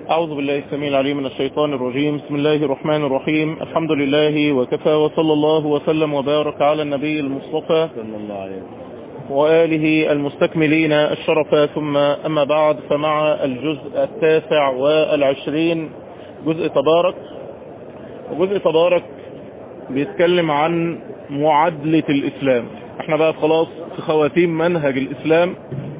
أعوذ بالله السميع العليم من الشيطان الرجيم بسم الله الرحمن الرحيم الحمد لله وكفى وصلى الله وسلم وبارك على النبي المصطفى صلى الله عليه وسلم وآله المستكملين الشرف ثم أما بعد فمع الجزء التاسع والعشرين جزء تبارك وجزء تبارك بيتكلم عن معادلة الإسلام احنا بقى خلاص في خواتيم منهج الإسلام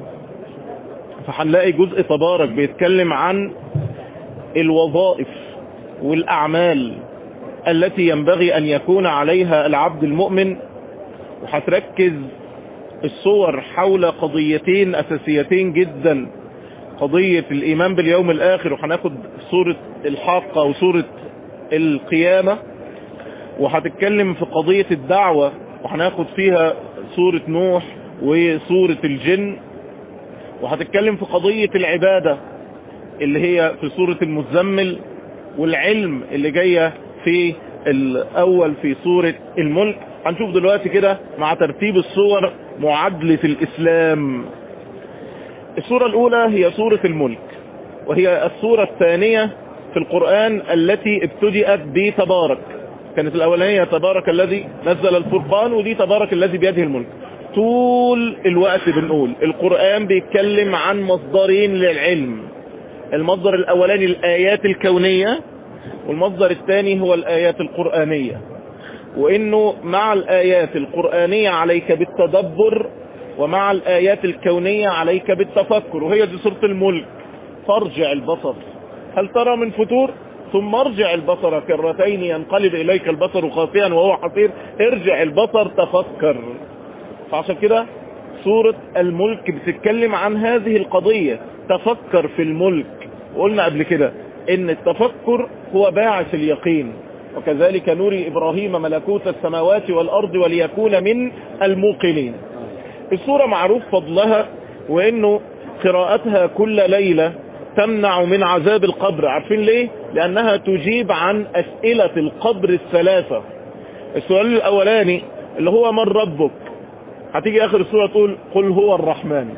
فهنلاقي جزء تبارك بيتكلم عن الوظائف والأعمال التي ينبغي أن يكون عليها العبد المؤمن وهتركز الصور حول قضيتين أساسيتين جدا قضية الإيمان باليوم الآخر وهناخد صورة الحاقة وصورة القيامة وهتتكلم في قضية الدعوة وهناخد فيها صورة نوح وصورة الجن وهتتكلم في قضية العبادة اللي هي في صورة المزمل والعلم اللي جاية في الأول في صورة الملك هنشوف دلوقتي كده مع ترتيب الصور معادلة الإسلام الصورة الأولى هي صورة الملك وهي الصورة الثانية في القرآن التي ابتدأت بتبارك كانت الأولانية تبارك الذي نزل الفرقان ودي تبارك الذي بيده الملك طول الوقت بنقول القرآن بيتكلم عن مصدرين للعلم المصدر الأولاني الآيات الكونية والمصدر الثاني هو الآيات القرآنية وإنه مع الآيات القرآنية عليك بالتدبر ومع الآيات الكونية عليك بالتفكر وهي دي سورة الملك فارجع البصر هل ترى من فتور ثم ارجع البصر كرتين ينقلب إليك البصر خاسئا وهو حصير ارجع البصر تفكر فعشان كده سورة الملك بتتكلم عن هذه القضية تفكر في الملك وقلنا قبل كده ان التفكر هو باعث اليقين وكذلك نري إبراهيم ملكوت السماوات والأرض وليكون من الموقنين السورة معروف فضلها وانه قراءتها كل ليلة تمنع من عذاب القبر عارفين ليه لانها تجيب عن اسئلة القبر الثلاثة السؤال الاولاني اللي هو من ربك هتيجي اخر السورة تقول قل هو الرحمن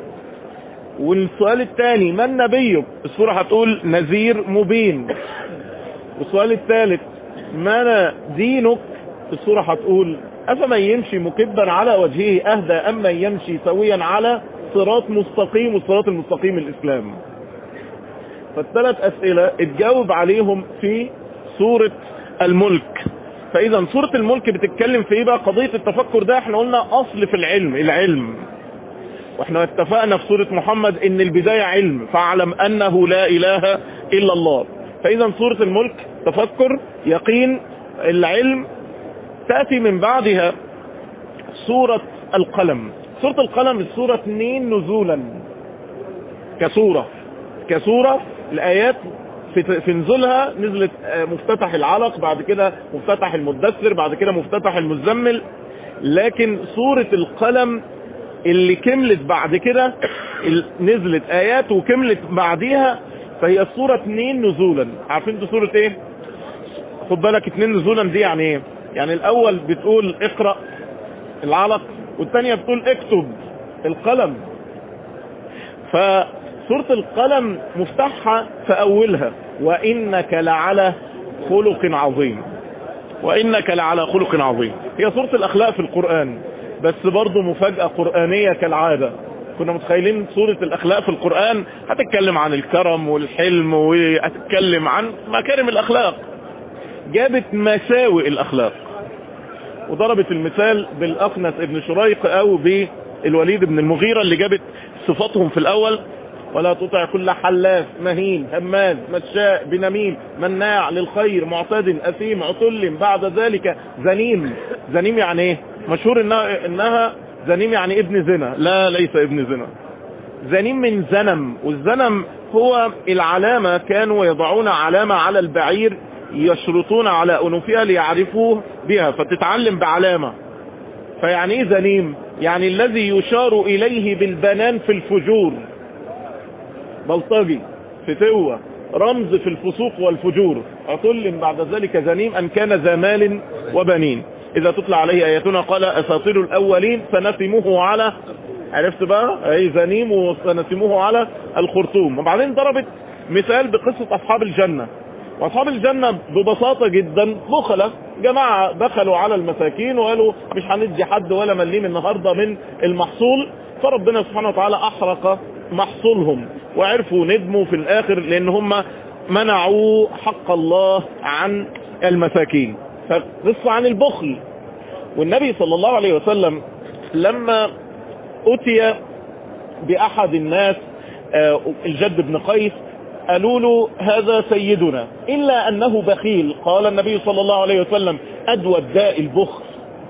والسؤال الثاني من نبيك السورة هتقول نذير مبين والسؤال الثالث ما دينك السورة هتقول أفمن يمشي مكبا على وجهه أهدى أم من يمشي سويا على صراط مستقيم والصراط المستقيم الإسلام فالثلاث أسئلة اتجاوب عليهم في سورة الملك فإذا سورة الملك بتتكلم في إيه بقى قضية التفكر ده احنا قلنا أصل في العلم العلم واحنا اتفقنا في سورة محمد ان البداية علم فاعلم انه لا اله الا الله فاذا سورة الملك تفكر يقين العلم تأتي من بعدها سورة القلم سورة القلم السورة اثنين نزولا كسورة كسورة الآيات في, في نزولها نزلت مفتتح العلق بعد كده مفتتح المدثر بعد كده مفتتح المزمل لكن سورة القلم اللي كملت بعد كده نزلت آيات وكملت بعديها فهي السورة اتنين نزولا عارفين دي سورة ايه خد بالك اتنين نزولا دي يعني ايه يعني الاول بتقول اقرأ العلق والتانية بتقول اكتب القلم فسورة القلم مفتاحها في اولها وانك لعلى خلق عظيم وانك لعلى خلق عظيم هي سورة الاخلاق في القرآن بس برضه مفاجأة قرآنية كالعادة كنا متخيلين سورة الأخلاق في القرآن هتتكلم عن الكرم والحلم وهتتكلم عن مكارم الأخلاق جابت مساوئ الأخلاق وضربت المثال بالأقنس ابن شريق أو بالوليد بن المغيرة اللي جابت صفاتهم في الأول ولا تطع كل حلاف مهين هماز مشاء بنميم مناع للخير معتد أثيم عتل بعد ذلك زنيم زنيم يعني ايه مشهور انها, إنها زنيم يعني ابن زنا لا ليس ابن زنا زنيم من زنم والزنم هو العلامة كانوا يضعون علامة على البعير يشرطون على أنوفها ليعرفوه بها فتتعلم بعلامة فيعني ايه زنيم يعني الذي يشار إليه بالبنان في الفجور بلطجي فتوة رمز في الفسوق والفجور عطل بعد ذلك زنيم أن كان ذا مال وبنين إذا تطلع عليه آياتنا قال أساطير الأولين فنسموه على عرفت بقى أي زنيم وسنسموه على الخرطوم وبعدين ضربت مثال بقصة أصحاب الجنة وأصحاب الجنة ببساطة جدا بخلة جماعة دخلوا على المساكين وقالوا مش هندي حد ولا مليم النهاردة من المحصول فربنا سبحانه وتعالى أحرق محصولهم وعرفوا ندموا في الآخر لأن هم منعوا حق الله عن المساكين فقصة عن البخل والنبي صلى الله عليه وسلم لما أتي بأحد الناس الجد بن قيس قالوا له هذا سيدنا إلا أنه بخيل قال النبي صلى الله عليه وسلم أدوى الداء البخل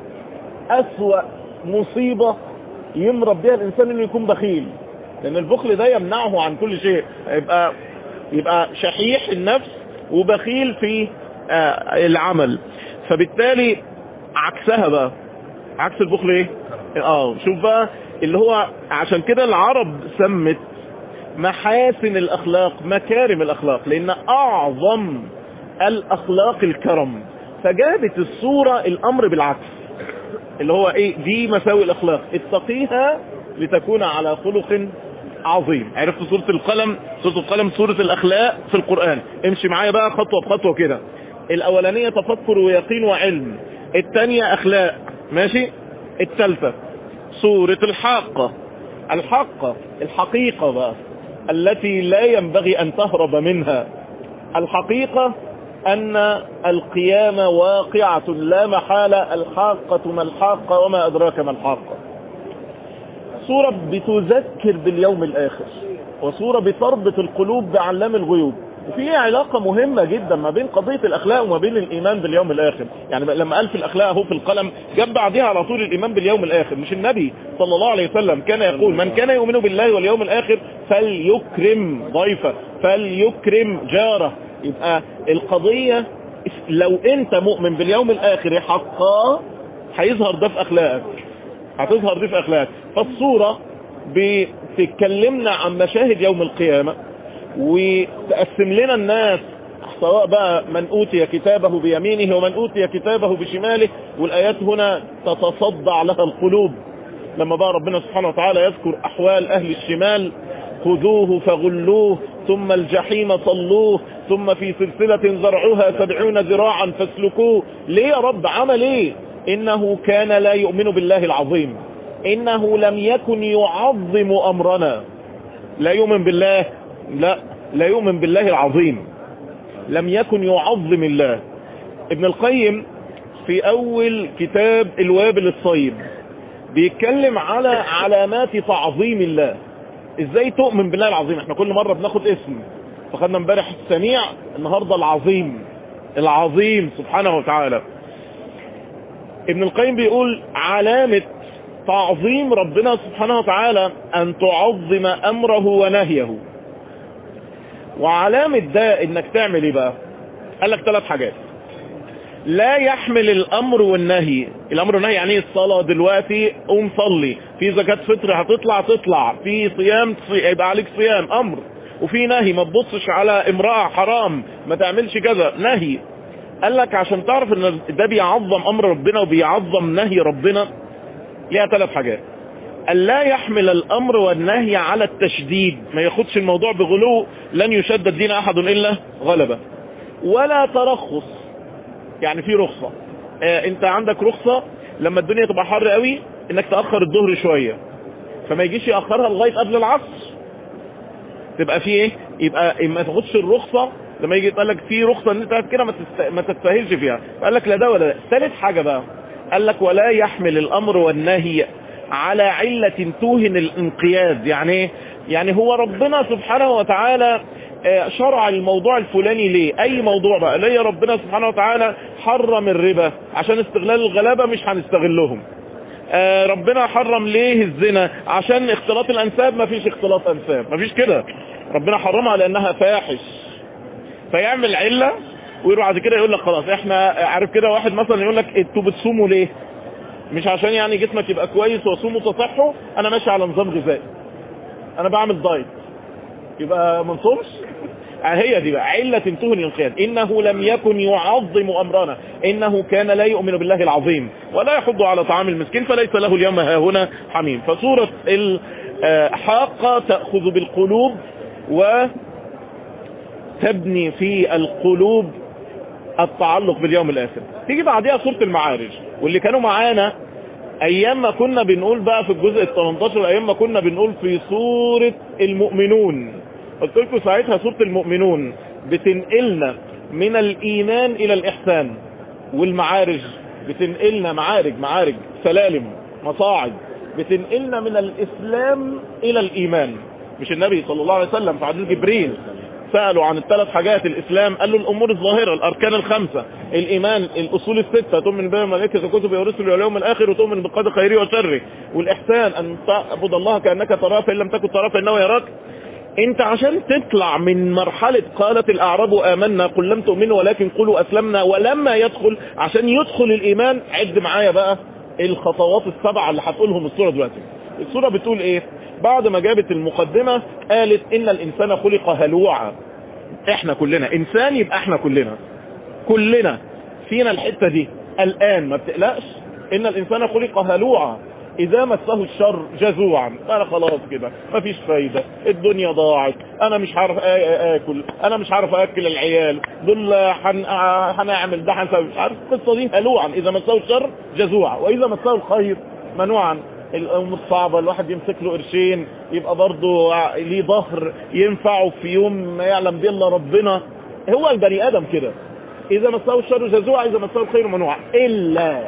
أسوأ مصيبة يمرض بها الإنسان أنه يكون بخيل لأن البخل ده يمنعه عن كل شيء يبقى, يبقى شحيح النفس وبخيل في العمل فبالتالي عكسها بقى عكس البخل ايه اه شوف بقى اللي هو عشان كده العرب سمت محاسن الاخلاق مكارم الاخلاق لان اعظم الاخلاق الكرم فجابت الصورة الامر بالعكس اللي هو ايه دي مساوي الاخلاق اتقيها لتكون على خلق عظيم عرفت سورة القلم سورة القلم سورة الاخلاق في القرآن امشي معايا بقى خطوة بخطوة كده الاولانية تفكر ويقين وعلم الثانية اخلاق ماشي الثالثة سورة الحاقة الحاقة الحقيقة بقى التي لا ينبغي ان تهرب منها الحقيقة ان القيامة واقعة لا محالة الحاقة ما الحاقة وما ادراك ما الحاقة سورة بتذكر باليوم الاخر وسورة بتربط القلوب بعلام الغيوب وفي علاقة مهمة جدا ما بين قضية الاخلاق وما بين الايمان باليوم الاخر يعني لما قال في الاخلاق اهو في القلم جاب بعدها على طول الايمان باليوم الاخر مش النبي صلى الله عليه وسلم كان يقول من كان يؤمن بالله واليوم الاخر فليكرم ضيفه فليكرم جاره يبقى القضية لو انت مؤمن باليوم الاخر حقا هيظهر ده في اخلاقك هتظهر دي في اخلاقك فالصورة بتتكلمنا عن مشاهد يوم القيامة وتقسم لنا الناس سواء بقى من اوتي كتابه بيمينه ومن اوتي كتابه بشماله والايات هنا تتصدع لها القلوب لما بقى ربنا سبحانه وتعالى يذكر احوال اهل الشمال خذوه فغلوه ثم الجحيم صلوه ثم في سلسلة زرعها سبعون ذراعا فاسلكوه ليه يا رب عمل ايه انه كان لا يؤمن بالله العظيم انه لم يكن يعظم امرنا لا يؤمن بالله لا لا يؤمن بالله العظيم لم يكن يعظم الله ابن القيم في اول كتاب الوابل الصيب بيتكلم على علامات تعظيم الله ازاي تؤمن بالله العظيم احنا كل مرة بناخد اسم فخدنا امبارح السميع النهاردة العظيم العظيم سبحانه وتعالى ابن القيم بيقول علامة تعظيم ربنا سبحانه وتعالى ان تعظم امره ونهيه وعلامة ده انك تعمل ايه بقى قال لك ثلاث حاجات لا يحمل الامر والنهي الامر والنهي يعني الصلاة دلوقتي قوم صلي في زكاة فطر هتطلع تطلع في صيام يبقى عليك صيام امر وفي نهي ما تبصش على امرأة حرام ما تعملش كذا نهي قال لك عشان تعرف ان ده بيعظم امر ربنا وبيعظم نهي ربنا ليها ثلاث حاجات ألا يحمل الأمر والنهي على التشديد ما ياخدش الموضوع بغلو لن يشدد دين أحد إلا غلبة ولا ترخص يعني في رخصة آه انت عندك رخصة لما الدنيا تبقى حر قوي انك تأخر الظهر شوية فما يجيش يأخرها لغاية قبل العصر تبقى في ايه يبقى ما تاخدش الرخصة لما يجي يقول لك في رخصة ان انت كده ما, تست... ما تستاهلش فيها قال لك لا ده ولا ده ثالث حاجة بقى قال لك ولا يحمل الامر والنهي على علة توهن الانقياد يعني ايه يعني هو ربنا سبحانه وتعالى شرع الموضوع الفلاني ليه اي موضوع بقى ليه ربنا سبحانه وتعالى حرم الربا عشان استغلال الغلابة مش هنستغلهم ربنا حرم ليه الزنا عشان اختلاط الانساب ما فيش اختلاط انساب ما فيش كده ربنا حرمها لانها فاحش فيعمل علة ويروح بعد كده يقول لك خلاص احنا عارف كده واحد مثلا يقول لك انتوا بتصوموا ليه مش عشان يعني جسمك يبقى كويس واصوم وتصحه انا ماشي على نظام غذائي انا بعمل دايت يبقى ما نصومش هي دي بقى علة تهن الانقياد انه لم يكن يعظم امرنا انه كان لا يؤمن بالله العظيم ولا يحض على طعام المسكين فليس له اليوم ها هنا حميم فسورة الحاقة تأخذ بالقلوب تبني في القلوب التعلق باليوم الآخر تيجي بعدها سورة المعارج واللي كانوا معانا ايام ما كنا بنقول بقى في الجزء ال 18 ايام ما كنا بنقول في سورة المؤمنون قلت لكم ساعتها سورة المؤمنون بتنقلنا من الايمان الى الاحسان والمعارج بتنقلنا معارج معارج سلالم مصاعد بتنقلنا من الاسلام الى الايمان مش النبي صلى الله عليه وسلم في حديث جبريل سألوا عن الثلاث حاجات الإسلام قال له الأمور الظاهرة الأركان الخمسة الإيمان الأصول الستة تؤمن بها ملائكة الكتب والرسل واليوم الآخر وتؤمن بالقدر خيره وشره والإحسان أن تعبد الله كأنك تراه فإن لم تكن تراه فإنه يراك انت عشان تطلع من مرحلة قالت الأعراب آمنا قل لم تؤمنوا ولكن قولوا أسلمنا ولما يدخل عشان يدخل الإيمان عد معايا بقى الخطوات السبعة اللي هتقولهم السورة دلوقتي السورة بتقول ايه بعد ما جابت المقدمة قالت ان الانسان خلق هلوعا احنا كلنا انسان يبقى احنا كلنا كلنا فينا الحتة دي الان ما بتقلقش ان الانسان خلق هلوعا اذا مسه الشر جزوعا انا خلاص كده مفيش فايدة الدنيا ضاعت انا مش عارف اكل انا مش عارف اكل العيال دول هنعمل ده هنسوي مش عارف القصة دي هلوعا اذا مسه الشر جزوعا واذا مسه الخير منوعا الأم الصعبة الواحد يمسك له قرشين يبقى برضه ليه ظهر ينفعه في يوم ما يعلم به الا ربنا هو البني آدم كده إذا مسه الشر جزوع إذا مسه الخير منوع إلا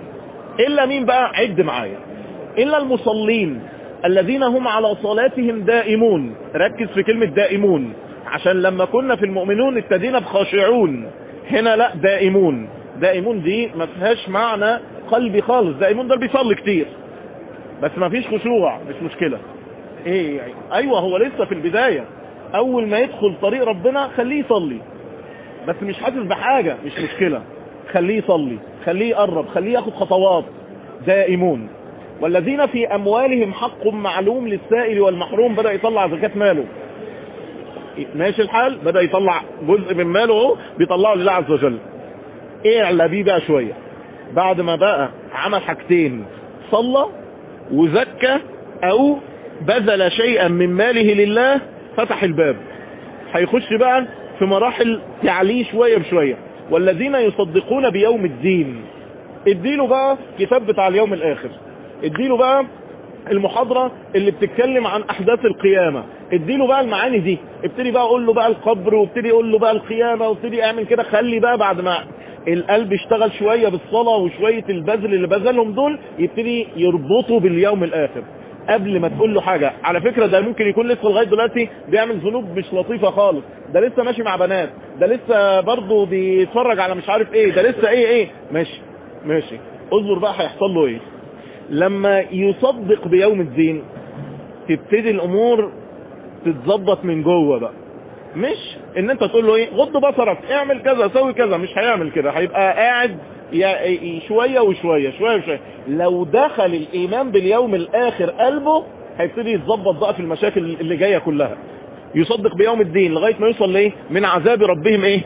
إلا مين بقى عد معايا إلا المصلين الذين هم على صلاتهم دائمون ركز في كلمة دائمون عشان لما كنا في المؤمنون ابتدينا بخاشعون هنا لا دائمون دائمون دي ما فيهاش معنى قلبي خالص دائمون ده بيصلي كتير بس ما فيش خشوع مش مشكلة ايه يعني ايوه هو لسه في البداية اول ما يدخل طريق ربنا خليه يصلي بس مش حاسس بحاجة مش مشكلة خليه يصلي خليه يقرب خليه ياخد خطوات دائمون والذين في اموالهم حق معلوم للسائل والمحروم بدأ يطلع زكاة ماله ماشي الحال بدأ يطلع جزء من ماله اهو بيطلعه لله عز وجل اعلى بيه بقى شوية بعد ما بقى عمل حاجتين صلى وزكى او بذل شيئا من ماله لله فتح الباب هيخش بقى في مراحل تعليه شوية بشوية والذين يصدقون بيوم الدين اديله بقى كتاب بتاع اليوم الاخر اديله بقى المحاضرة اللي بتتكلم عن احداث القيامة اديله بقى المعاني دي ابتدي بقى اقول له بقى القبر وابتدي اقول له بقى القيامة وابتدي اعمل كده خلي بقى بعد ما القلب اشتغل شوية بالصلاة وشوية البذل اللي بذلهم دول يبتدي يربطوا باليوم الاخر قبل ما تقول له حاجة على فكرة ده ممكن يكون لسه لغاية دلوقتي بيعمل ذنوب مش لطيفة خالص ده لسه ماشي مع بنات ده لسه برضه بيتفرج على مش عارف ايه ده لسه ايه ايه ماشي ماشي اصبر بقى هيحصل له ايه لما يصدق بيوم الدين تبتدي الامور تتظبط من جوه بقى مش ان انت تقول له ايه غض بصرك اعمل كذا سوي كذا مش هيعمل كده هيبقى قاعد شوية وشوية شوية وشوية لو دخل الايمان باليوم الاخر قلبه هيبتدي يتظبط بقى في المشاكل اللي جاية كلها يصدق بيوم الدين لغاية ما يوصل لايه من عذاب ربهم ايه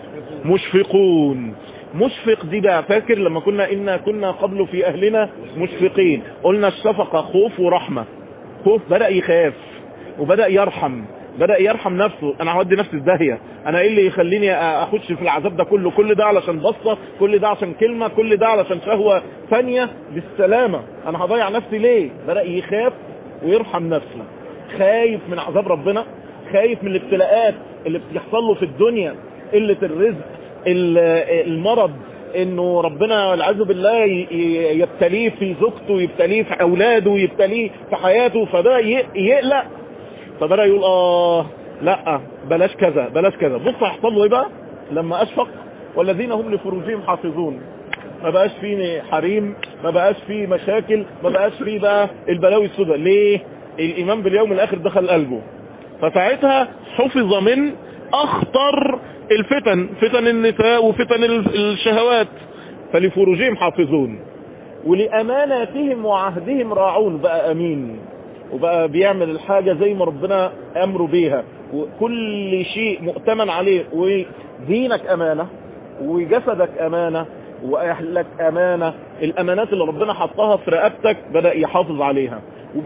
مشفقون مشفق دي بقى فاكر لما كنا إنا كنا قبل في أهلنا مشفقين قلنا الشفقة خوف ورحمة خوف بدأ يخاف وبدأ يرحم بدأ يرحم نفسه انا هودي نفسي الداهية انا ايه اللي يخليني اخش في العذاب ده كله كل ده علشان بصة كل ده عشان كلمة كل ده علشان شهوة ثانية بالسلامة انا هضيع نفسي ليه بدأ يخاف ويرحم نفسه خايف من عذاب ربنا خايف من الابتلاءات اللي بتحصل له في الدنيا قلة الرزق المرض انه ربنا والعياذ بالله يبتليه في زوجته يبتليه في اولاده يبتليه في حياته فده يقلق فبدأ يقول اه لا بلاش كذا بلاش كذا بص هيحصل له ايه بقى لما اشفق والذين هم لفروجهم حافظون ما بقاش فيه حريم ما بقاش فيه مشاكل ما بقاش فيه بقى البلاوي السوداء ليه الايمان باليوم الاخر دخل قلبه فساعتها حفظ من اخطر الفتن فتن النساء وفتن الشهوات فلفروجهم حافظون ولأماناتهم وعهدهم راعون بقى أمين وبقى بيعمل الحاجة زي ما ربنا أمره بيها وكل شيء مؤتمن عليه ودينك أمانة وجسدك أمانة وأهلك أمانة الأمانات اللي ربنا حطها في رقبتك بدأ يحافظ عليها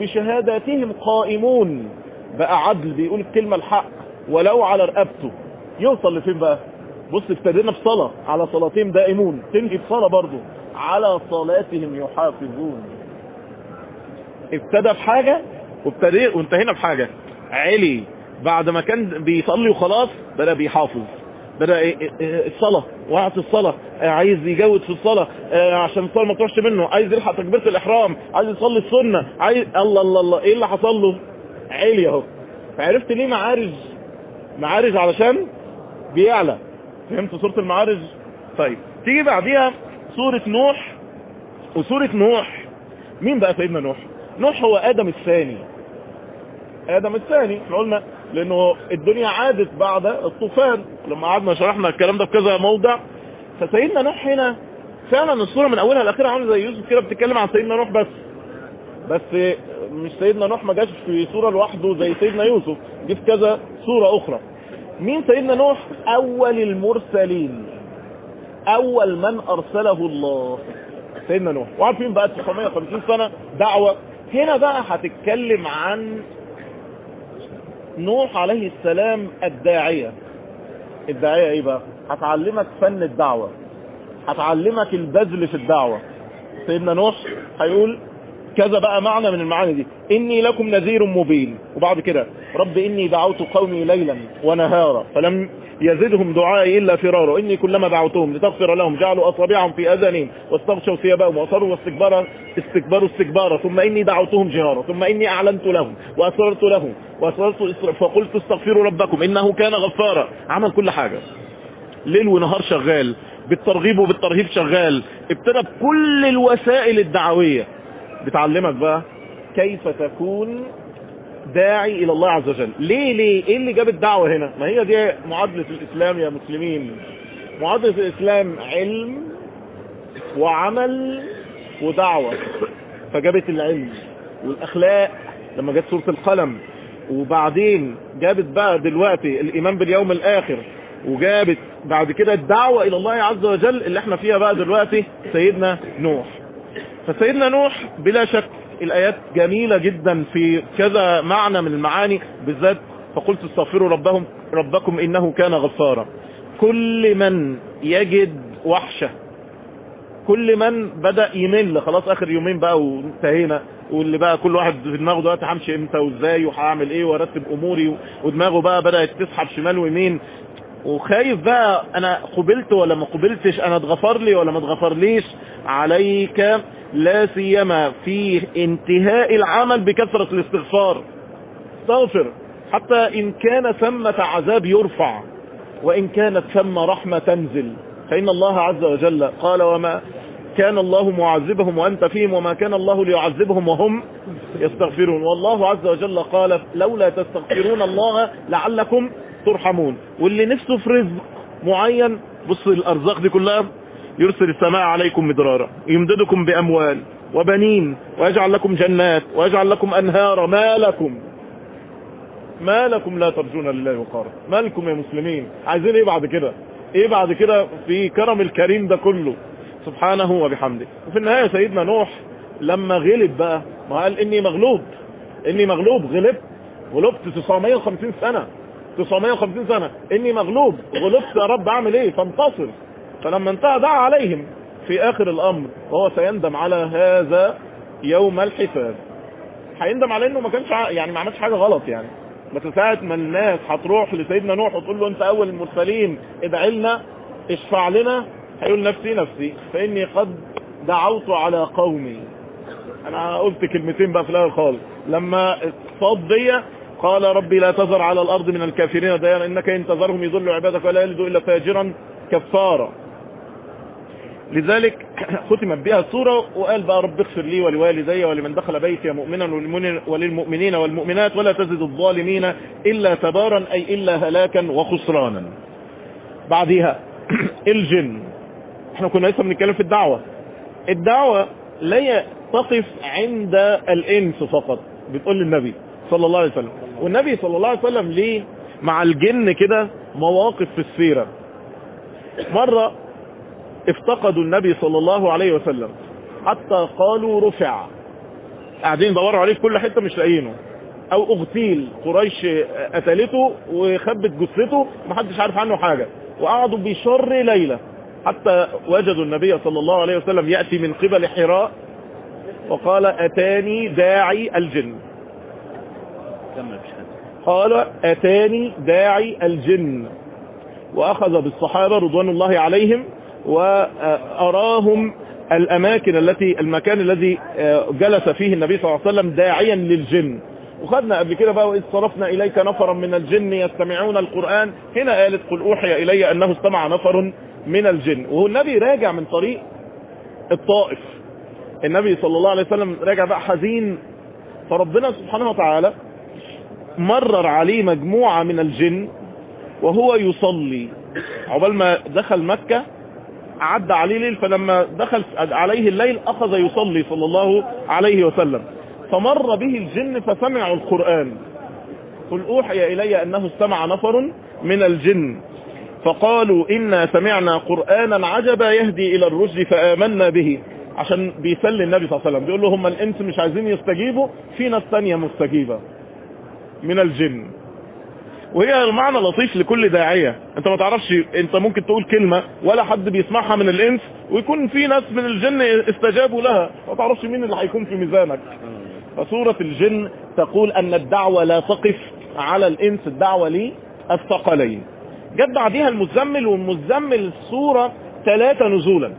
وبشهاداتهم قائمون بقى عدل بيقول الكلمة الحق ولو على رقبته يوصل لفين بقى بص ابتدينا بصلاة على صلاتهم دائمون تنهي بصلاة برضو على صلاتهم يحافظون ابتدى بحاجة وابتدي وانتهينا بحاجة علي بعد ما كان بيصلي وخلاص بدأ بيحافظ بدأ الصلاة وقت الصلاة عايز يجود في الصلاة عشان الصلاة ما تروحش منه عايز يلحق تكبيرة الإحرام عايز يصلي السنة عايز الله الله الله ايه اللي حصل له عالي اهو فعرفت ليه معارج معارج علشان بيعلى فهمت سورة المعارج طيب تيجي بعديها سورة نوح وسورة نوح مين بقى سيدنا نوح نوح هو آدم الثاني آدم الثاني احنا قلنا لانه الدنيا عادت بعد الطوفان لما قعدنا شرحنا الكلام ده في كذا موضع فسيدنا نوح هنا فعلا الصورة من اولها لاخرها عامله زي يوسف كده بتتكلم عن سيدنا نوح بس بس مش سيدنا نوح ما جاش في صورة لوحده زي سيدنا يوسف جه في كذا صورة اخرى مين سيدنا نوح اول المرسلين اول من ارسله الله سيدنا نوح وعارفين بقى 950 سنة دعوة هنا بقى هتتكلم عن نوح عليه السلام الداعية الداعية ايه بقى هتعلمك فن الدعوة هتعلمك البذل في الدعوة سيدنا نوح هيقول كذا بقى معنى من المعاني دي اني لكم نذير مبين وبعد كده رب اني دعوت قومي ليلا ونهارا فلم يزدهم دعائي الا فرارا اني كلما دعوتهم لتغفر لهم جعلوا اصابعهم في اذانهم واستغشوا ثيابهم واصروا واستكبارا استكبروا استكبارا ثم اني دعوتهم جهارا ثم اني اعلنت لهم واسررت لهم واسررت فقلت استغفروا ربكم انه كان غفارا عمل كل حاجة ليل ونهار شغال بالترغيب وبالترهيب شغال ابتدى بكل الوسائل الدعوية بتعلمك بقى كيف تكون داعي الى الله عز وجل ليه ليه ايه اللي جاب الدعوة هنا ما هي دي معادلة الاسلام يا مسلمين معادلة الاسلام علم وعمل ودعوة فجابت العلم والاخلاق لما جت سورة القلم وبعدين جابت بقى دلوقتي الايمان باليوم الاخر وجابت بعد كده الدعوة الى الله عز وجل اللي احنا فيها بقى دلوقتي سيدنا نوح فسيدنا نوح بلا شك الآيات جميلة جدا في كذا معنى من المعاني بالذات فقلت استغفروا ربهم ربكم إنه كان غفارا كل من يجد وحشة كل من بدأ يمل خلاص آخر يومين بقى وانتهينا واللي بقى كل واحد في دماغه دلوقتي همشي امتى وازاي وهعمل ايه وارتب اموري ودماغه بقى بدأت تسحب شمال ويمين وخايف بقى انا قبلت ولا ما قبلتش انا اتغفر لي ولا ما اتغفرليش عليك لا سيما في انتهاء العمل بكثرة الاستغفار استغفر حتى ان كان ثمة عذاب يرفع وان كانت ثم رحمة تنزل فان الله عز وجل قال وما كان الله معذبهم وانت فيهم وما كان الله ليعذبهم وهم يستغفرون والله عز وجل قال لولا تستغفرون الله لعلكم ترحمون واللي نفسه في رزق معين بص الارزاق دي كلها يرسل السماء عليكم مدرارا يمددكم باموال وبنين ويجعل لكم جنات ويجعل لكم انهارا ما لكم ما لكم لا ترجون لله وقارا ما لكم يا مسلمين عايزين ايه بعد كده ايه بعد كده في كرم الكريم ده كله سبحانه وبحمده وفي النهاية سيدنا نوح لما غلب بقى ما قال اني مغلوب اني مغلوب غلبت غلبت 950 سنة 950 سنة اني مغلوب غلبت يا رب اعمل ايه فانتصر فلما انتهى دعا عليهم في اخر الامر وهو سيندم على هذا يوم الحساب هيندم على انه ما كانش يعني ما عملش حاجة غلط يعني بس ساعة ما الناس هتروح لسيدنا نوح وتقول له انت اول المرسلين ادعي لنا اشفع لنا هيقول نفسي نفسي فاني قد دعوت على قومي انا قلت كلمتين بقى في الاول خالص لما صاد دي قال ربي لا تذر على الارض من الكافرين ديانا انك ان تذرهم يضلوا عبادك ولا يلدوا الا فاجرا كفارا لذلك ختمت بها السورة وقال بقى رب اغفر لي ولوالدي ولمن دخل بيتي مؤمنا وللمؤمنين والمؤمنات ولا تزد الظالمين إلا تبارا أي إلا هلاكا وخسرانا بعدها الجن احنا كنا لسه بنتكلم في الدعوة الدعوة لا تقف عند الانس فقط بتقول للنبي صلى الله عليه وسلم والنبي صلى الله عليه وسلم ليه مع الجن كده مواقف في السيرة مرة افتقدوا النبي صلى الله عليه وسلم حتى قالوا رفع قاعدين يدوروا عليه في كل حتة مش لاقيينه او اغتيل قريش قتلته وخبت جثته محدش عارف عنه حاجة وقعدوا بشر ليلة حتى وجدوا النبي صلى الله عليه وسلم يأتي من قبل حراء وقال اتاني داعي الجن قال اتاني داعي الجن واخذ بالصحابة رضوان الله عليهم واراهم الاماكن التي المكان الذي جلس فيه النبي صلى الله عليه وسلم داعيا للجن وخدنا قبل كده بقى واذ صرفنا اليك نفرا من الجن يستمعون القرآن هنا قالت قل اوحي الي انه استمع نفر من الجن وهو النبي راجع من طريق الطائف النبي صلى الله عليه وسلم راجع بقى حزين فربنا سبحانه وتعالى مرر عليه مجموعة من الجن وهو يصلي عقبال ما دخل مكة عدى عليه ليل فلما دخل عليه الليل أخذ يصلي صلى الله عليه وسلم فمر به الجن فسمعوا القرآن قل أوحي إلي أنه استمع نفر من الجن فقالوا إنا سمعنا قرآنا عجبا يهدي إلى الرشد فآمنا به عشان بيسلي النبي صلى الله عليه وسلم بيقول له هم الإنس مش عايزين يستجيبوا في ناس تانية مستجيبة من الجن وهي المعنى لطيف لكل داعية انت ما تعرفش انت ممكن تقول كلمة ولا حد بيسمعها من الانس ويكون في ناس من الجن استجابوا لها ما تعرفش مين اللي هيكون في ميزانك فسورة الجن تقول ان الدعوة لا تقف على الانس الدعوة لي الثقلين جد بعديها المزمل والمزمل السورة ثلاثة نزولا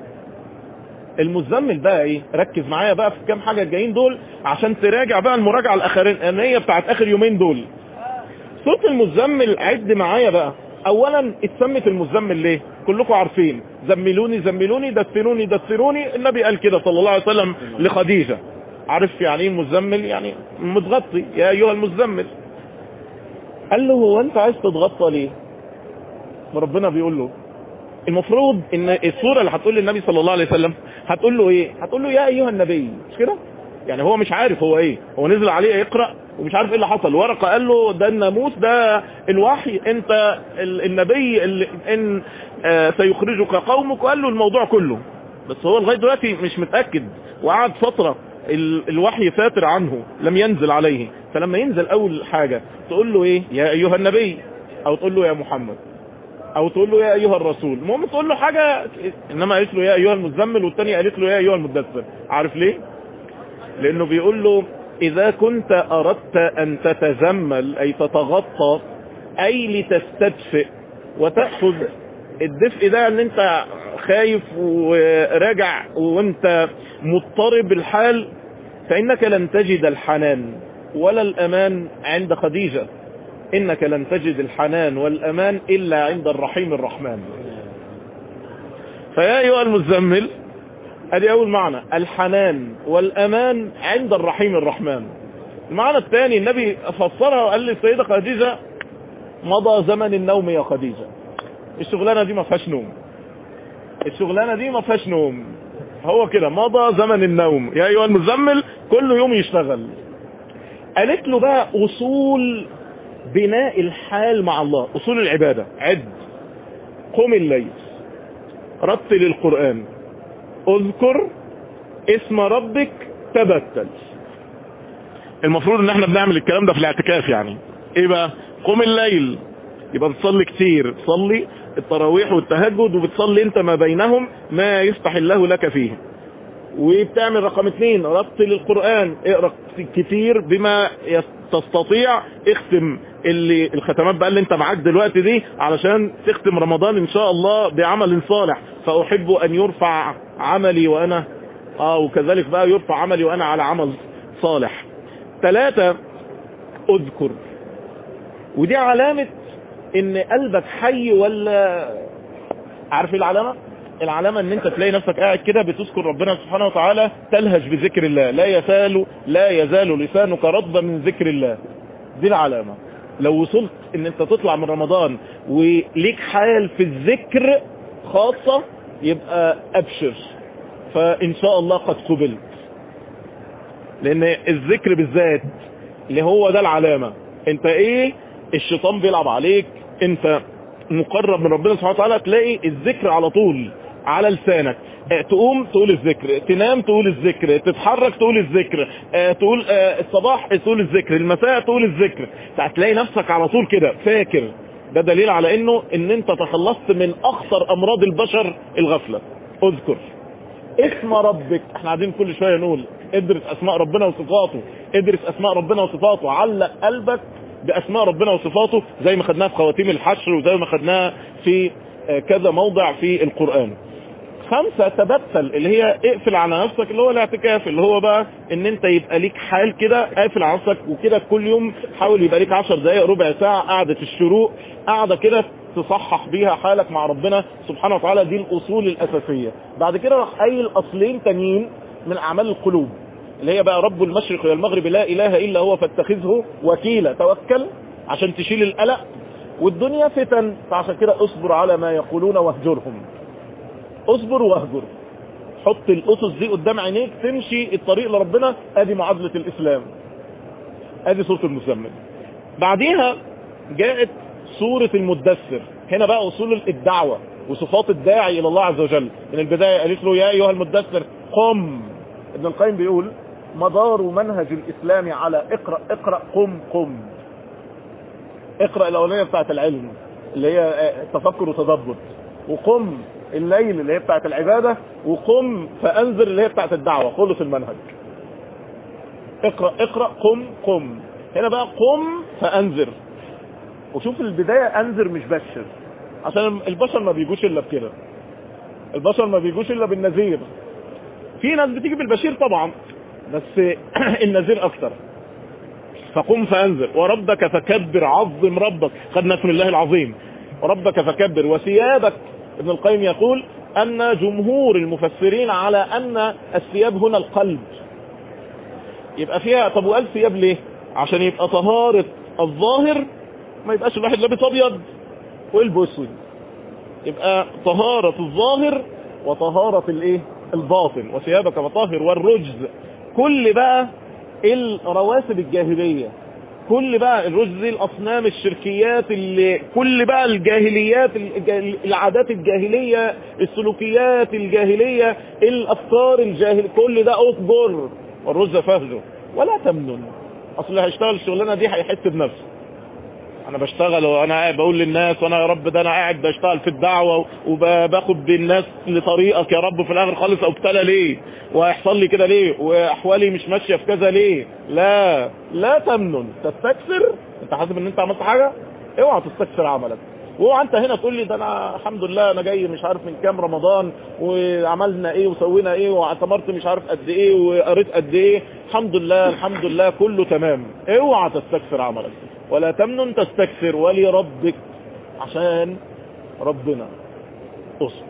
المزمل بقى ايه ركز معايا بقى في كام حاجة الجايين دول عشان تراجع بقى المراجعة الاخرانية بتاعت اخر يومين دول سورة المزمل عد معايا بقى اولا اتسمت المزمل ليه كلكم عارفين زملوني زملوني دثروني دثروني النبي قال كده صلى الله عليه وسلم لخديجة عارف يعني ايه المزمل يعني متغطي يا ايها المزمل قال له هو انت عايز تتغطى ليه وربنا بيقول له المفروض ان الصورة اللي هتقول للنبي صلى الله عليه وسلم هتقول له ايه هتقول له يا ايها النبي مش كده يعني هو مش عارف هو ايه هو نزل عليه يقرأ ومش عارف ايه اللي حصل ورقة قال له ده الناموس ده الوحي انت النبي اللي ان آه سيخرجك قومك وقال له الموضوع كله بس هو لغاية دلوقتي مش متأكد وقعد فترة الوحي فاتر عنه لم ينزل عليه فلما ينزل اول حاجة تقول له ايه يا ايها النبي او تقول له يا محمد او تقول له يا ايها الرسول المهم تقول له حاجة انما قالت له يا ايها المزمل والتانية قالت له يا ايها المدثر عارف ليه لانه بيقول له اذا كنت اردت ان تتزمل اي تتغطى اي لتستدفئ وتأخذ الدفء ده ان انت خايف وراجع وانت مضطرب الحال فانك لن تجد الحنان ولا الامان عند خديجة انك لن تجد الحنان والامان الا عند الرحيم الرحمن فيا ايها المزمل ادي اول معنى الحنان والامان عند الرحيم الرحمن المعنى الثاني النبي فسرها وقال للسيدة خديجة مضى زمن النوم يا خديجة الشغلانة دي ما فيهاش نوم الشغلانة دي ما فيهاش نوم هو كده مضى زمن النوم يا ايها المزمل كل يوم يشتغل قالت له بقى اصول بناء الحال مع الله اصول العبادة عد قم الليل رتل القرآن اذكر اسم ربك تبتل المفروض ان احنا بنعمل الكلام ده في الاعتكاف يعني ايه بقى قم الليل يبقى بتصلي كتير تصلي التراويح والتهجد وبتصلي انت ما بينهم ما يفتح الله لك فيه وبتعمل رقم اتنين رتل القرآن اقرأ كتير بما تستطيع اختم اللي الختمات بقى اللي انت معاك دلوقتي دي علشان تختم رمضان ان شاء الله بعمل صالح فاحب ان يرفع عملي وانا اه وكذلك بقى يرفع عملي وانا على عمل صالح ثلاثة اذكر ودي علامة ان قلبك حي ولا عارف العلامة العلامة ان انت تلاقي نفسك قاعد كده بتذكر ربنا سبحانه وتعالى تلهج بذكر الله لا يزال لا يزال لسانك رطبا من ذكر الله دي العلامة لو وصلت ان انت تطلع من رمضان وليك حال في الذكر خاصة يبقى ابشر فان شاء الله قد قبلت لان الذكر بالذات اللي هو ده العلامة انت ايه الشيطان بيلعب عليك انت مقرب من ربنا سبحانه وتعالى تلاقي الذكر على طول على لسانك تقوم تقول الذكر تنام تقول الذكر تتحرك تقول الذكر تقول الصباح تقول الذكر المساء تقول الذكر هتلاقي نفسك على طول كده فاكر ده دليل على انه ان انت تخلصت من اخطر امراض البشر الغفلة اذكر اسم ربك احنا قاعدين كل شوية نقول ادرس اسماء ربنا وصفاته ادرس اسماء ربنا وصفاته علق قلبك باسماء ربنا وصفاته زي ما خدناها في خواتيم الحشر وزي ما خدناها في كذا موضع في القرآن خمسة تبتل اللي هي اقفل على نفسك اللي هو الاعتكاف اللي هو بقى ان انت يبقى ليك حال كده قافل على نفسك وكده كل يوم حاول يبقى ليك عشر دقايق ربع ساعة قعدة الشروق قاعدة كده تصحح بيها حالك مع ربنا سبحانه وتعالى دي الاصول الاساسية بعد كده راح قايل اصلين تانيين من اعمال القلوب اللي هي بقى رب المشرق والمغرب لا اله الا هو فاتخذه وكيلا توكل عشان تشيل القلق والدنيا فتن فعشان كده اصبر على ما يقولون واهجرهم اصبر واهجر حط الاسس دي قدام عينيك تمشي الطريق لربنا ادي معادلة الاسلام ادي سورة المزمل بعديها جاءت سورة المدثر هنا بقى اصول الدعوة وصفات الداعي الى الله عز وجل من البداية قالت له يا ايها المدثر قم ابن القيم بيقول مدار منهج الاسلام على اقرأ اقرأ قم قم اقرأ الاولانية بتاعت العلم اللي هي تفكر وتدبر وقم الليل اللي هي بتاعت العبادة وقم فانذر اللي هي بتاعت الدعوة خلص المنهج اقرأ اقرأ قم قم هنا بقى قم فانذر وشوف البداية انذر مش بشر عشان البشر ما بيجوش الا بكده البشر ما بيجوش الا بالنذير في ناس بتيجي بالبشير طبعا بس النذير اكتر فقم فانذر وربك فكبر عظم ربك خدنا اسم الله العظيم وربك فكبر وثيابك ابن القيم يقول ان جمهور المفسرين على ان الثياب هنا القلب يبقى فيها طب وقال ثياب ليه عشان يبقى طهارة الظاهر ما يبقاش الواحد لابس ابيض وقلبه اسود يبقى طهارة الظاهر وطهارة الايه الباطن وثيابك فطهر والرجز كل بقى الرواسب الجاهلية كل بقى الرجز دي الاصنام الشركيات اللي كل بقى الجاهليات العادات الجاهلية السلوكيات الجاهلية الافكار الجاهلية كل ده اصبر والرجز فهجه ولا تمنن اصل اللي هيشتغل الشغلانه دي هيحس بنفسه انا بشتغل وانا قاعد بقول للناس وانا يا رب ده انا قاعد بشتغل في الدعوة وباخد بالناس لطريقك يا رب في الاخر خالص ابتلى ليه وهيحصل لي كده ليه واحوالي مش ماشية في كذا ليه لا لا تمنن تستكثر انت حاسب ان انت عملت حاجة اوعى تستكثر عملك واوعى انت هنا تقول لي ده انا الحمد لله انا جاي مش عارف من كام رمضان وعملنا ايه وسوينا ايه واعتمرت مش عارف قد ايه وقريت قد ايه الحمد لله الحمد لله كله تمام اوعى تستكثر عملك ولا تمنن تستكثر ولربك عشان ربنا اصبر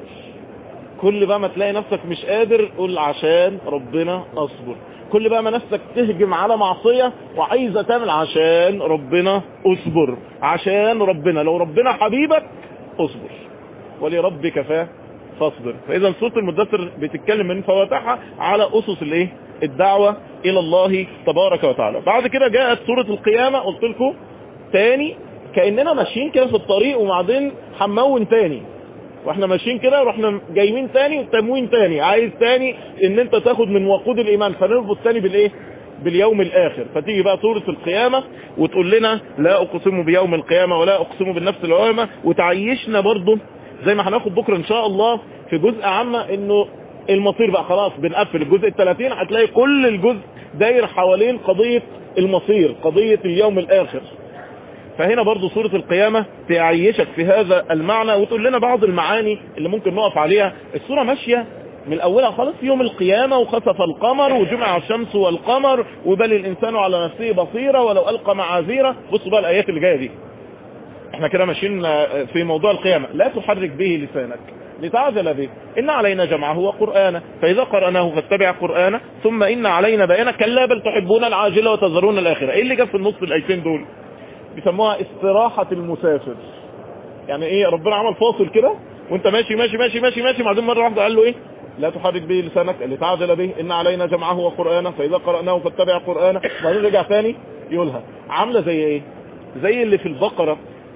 كل بقى ما تلاقي نفسك مش قادر قول عشان ربنا اصبر كل بقى ما نفسك تهجم على معصية وعايزة تعمل عشان ربنا اصبر عشان ربنا لو ربنا حبيبك اصبر ولربك فاه فاصبر فاذا سورة المدثر بتتكلم من فواتحها على اسس الايه الدعوة الى الله تبارك وتعالى بعد كده جاءت سورة القيامة قلت لكم تاني كأننا ماشيين كده في الطريق وبعدين هنمون تاني واحنا ماشيين كده رحنا جايين تاني وتموين تاني عايز تاني ان انت تاخد من وقود الايمان فنربط تاني بالايه باليوم الاخر فتيجي بقى سورة القيامة وتقول لنا لا اقسم بيوم القيامة ولا اقسم بالنفس العوامة وتعيشنا برضو زي ما هناخد بكرة ان شاء الله في جزء عامة انه المصير بقى خلاص بنقفل الجزء الثلاثين هتلاقي كل الجزء داير حوالين قضية المصير قضية اليوم الاخر فهنا برضو سورة القيامة تعيشك في هذا المعنى وتقول لنا بعض المعاني اللي ممكن نقف عليها السورة ماشية من اولها خلاص يوم القيامة وخسف القمر وجمع الشمس والقمر وبل الانسان على نفسه بصيرة ولو القى معاذيرة بصوا بقى الايات اللي جاية دي احنا كده ماشيين في موضوع القيامة لا تحرك به لسانك لتعجل به إن علينا جمعه وقرآنه فإذا قرأناه فاتبع قرآنه ثم إن علينا بيانه كلا بل تحبون العاجلة وتذرون الآخرة إيه اللي جاب في النص الآيتين دول بيسموها استراحة المسافر يعني إيه ربنا عمل فاصل كده وانت ماشي ماشي ماشي ماشي ماشي بعدين مرة واحدة قال له إيه لا تحرك به لسانك لتعجل به إن علينا جمعه وقرآنه فإذا قرأناه فاتبع قرآنه بعدين رجع ثاني يقولها عاملة زي إيه زي اللي في البقرة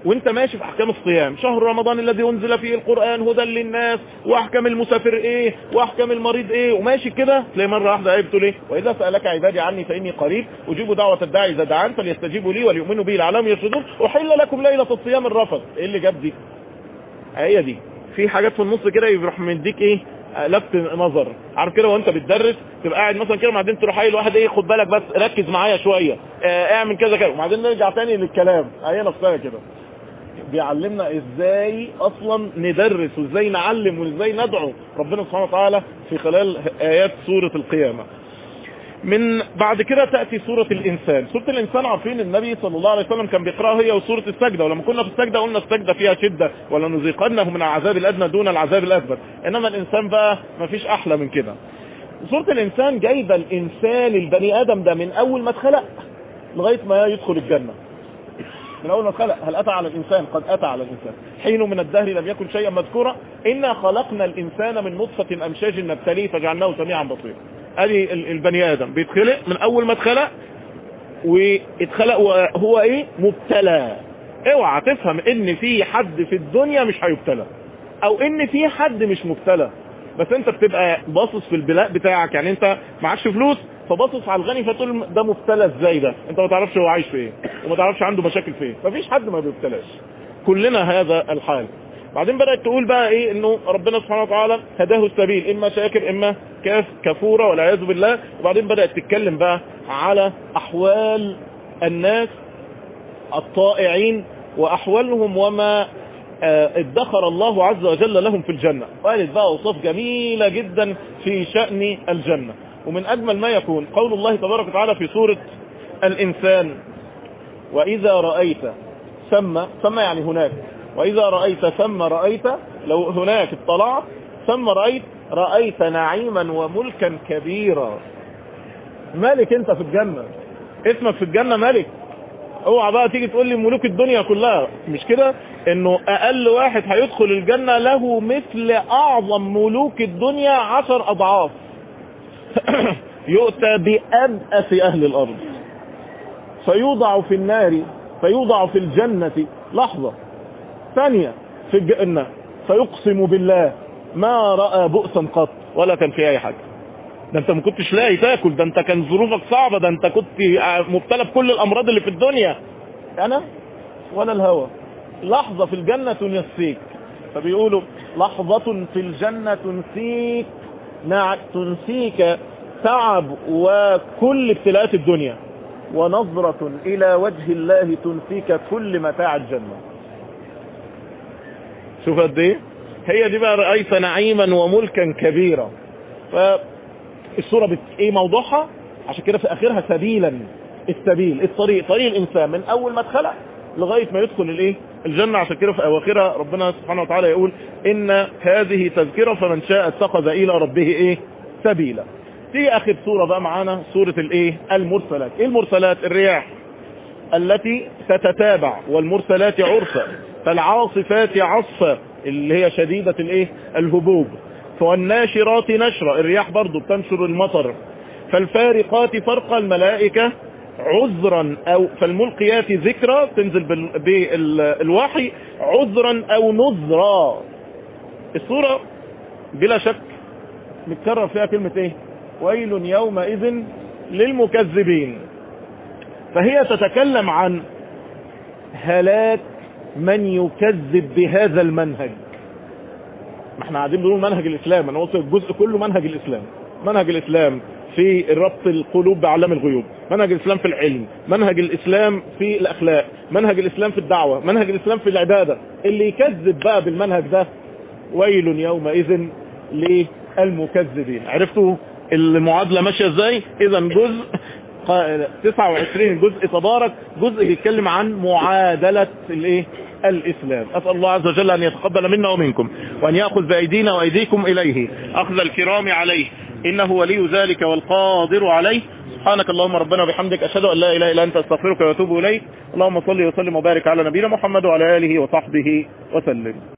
وانت ماشي في احكام الصيام شهر رمضان الذي انزل فيه القرآن هدى للناس واحكام المسافر ايه واحكام المريض ايه وماشي كده تلاقي مرة واحدة ايه بتقول ايه واذا سألك عبادي عني فاني قريب اجيب دعوة الداعي اذا دعان فليستجيبوا لي وليؤمنوا بي لعلهم يرشدون احل لكم ليلة الصيام الرفض ايه اللي جاب دي هي دي في حاجات في النص كده يروح مديك ايه لفت نظر عارف كده وانت بتدرس تبقى قاعد مثلا كده وبعدين تروح قايل واحد ايه خد بالك بس ركز معايا شويه اه اعمل كذا كذا وبعدين نرجع تاني للكلام هي نفسها كده بيعلمنا ازاي اصلا ندرس وازاي نعلم وازاي ندعو ربنا سبحانه وتعالى في خلال ايات سوره القيامه من بعد كده تأتي سورة الإنسان سورة الإنسان عارفين النبي صلى الله عليه وسلم كان بيقرأها هي وسورة السجدة ولما كنا في السجدة قلنا السجدة فيها شدة ولا نذيقنه من العذاب الأدنى دون العذاب الأكبر إنما الإنسان بقى ما فيش أحلى من كده سورة الإنسان جايبة الإنسان البني آدم ده من أول ما اتخلق لغاية ما يدخل الجنة من أول ما اتخلق هل أتى على الإنسان قد أتى على الإنسان حين من الدهر لم يكن شيئا مذكورا إنا خلقنا الإنسان من نطفة أمشاج نبتليه فجعلناه سميعا بصيرا ادي البني ادم بيتخلق من اول ما اتخلق واتخلق وهو ايه مبتلى اوعى تفهم ان في حد في الدنيا مش هيبتلى او ان في حد مش مبتلى بس انت بتبقى باصص في البلاء بتاعك يعني انت معكش فلوس فباصص على الغني فتقول ده مبتلى ازاي ده انت ما تعرفش هو عايش في ايه وما تعرفش عنده مشاكل في ايه مفيش حد ما بيبتلاش كلنا هذا الحال بعدين بدأت تقول بقى ايه انه ربنا سبحانه وتعالى هداه السبيل اما شاكر اما كاف كفورة والعياذ بالله وبعدين بدأت تتكلم بقى على احوال الناس الطائعين واحوالهم وما ادخر الله عز وجل لهم في الجنة وقالت بقى اوصاف جميلة جدا في شأن الجنة ومن اجمل ما يكون قول الله تبارك وتعالى في سورة الانسان واذا رأيت ثم ثم يعني هناك وإذا رأيت ثم رأيت لو هناك اطلعت ثم رأيت رأيت نعيما وملكا كبيرا ملك انت في الجنة اسمك في الجنة ملك اوعى بقى تيجي تقول لي ملوك الدنيا كلها مش كده انه اقل واحد هيدخل الجنة له مثل اعظم ملوك الدنيا عشر اضعاف يؤتى بأبأس اهل الارض فيوضع في النار فيوضع في الجنة لحظة ثانية في الجنة فيقسم بالله ما رأى بؤسا قط ولا كان في اي حاجة ده انت ما كنتش لاقي تاكل ده انت كان ظروفك صعبة ده انت كنت مبتلى بكل الامراض اللي في الدنيا انا ولا الهوى لحظة في الجنة تنسيك فبيقولوا لحظة في الجنة تنسيك تنسيك تعب وكل ابتلاءات الدنيا ونظرة الى وجه الله تنسيك كل متاع الجنة شوف قد ايه هي دي بقى رأيت نعيما وملكا كبيرا فالصورة بت... ايه موضوعها عشان كده في اخرها سبيلا السبيل الطريق طريق الانسان من اول ما اتخلق لغاية ما يدخل الايه الجنة عشان كده في اواخرها ربنا سبحانه وتعالى يقول ان هذه تذكرة فمن شاء اتخذ الى ربه ايه سبيلا في اخر سورة بقى معانا سورة الايه المرسلات ايه المرسلات الرياح التي تتتابع والمرسلات عرفا فالعاصفات عصفا اللي هي شديدة الايه الهبوب والناشرات نشرة الرياح برضو بتنشر المطر فالفارقات فرق الملائكة عذرا او فالملقيات ذكرى تنزل بالوحي عذرا او نذرا الصورة بلا شك متكرر فيها كلمة ايه ويل يومئذ للمكذبين فهي تتكلم عن هلاك من يكذب بهذا المنهج ما احنا قاعدين بنقول منهج الاسلام انا قلت الجزء كله منهج الاسلام منهج الاسلام في ربط القلوب بعلام الغيوب منهج الاسلام في العلم منهج الاسلام في الاخلاق منهج الاسلام في الدعوة منهج الاسلام في العبادة اللي يكذب بقى بالمنهج ده ويل يومئذ للمكذبين عرفتوا المعادلة ماشية ازاي اذا جزء 29 جزء تبارك جزء بيتكلم عن معادلة الايه الاسلام اسأل الله عز وجل ان يتقبل منا ومنكم وان يأخذ بايدينا وايديكم اليه اخذ الكرام عليه انه ولي ذلك والقادر عليه سبحانك اللهم ربنا وبحمدك اشهد ان لا اله الا انت استغفرك واتوب اليك اللهم صل وسلم وبارك على نبينا محمد وعلى اله وصحبه وسلم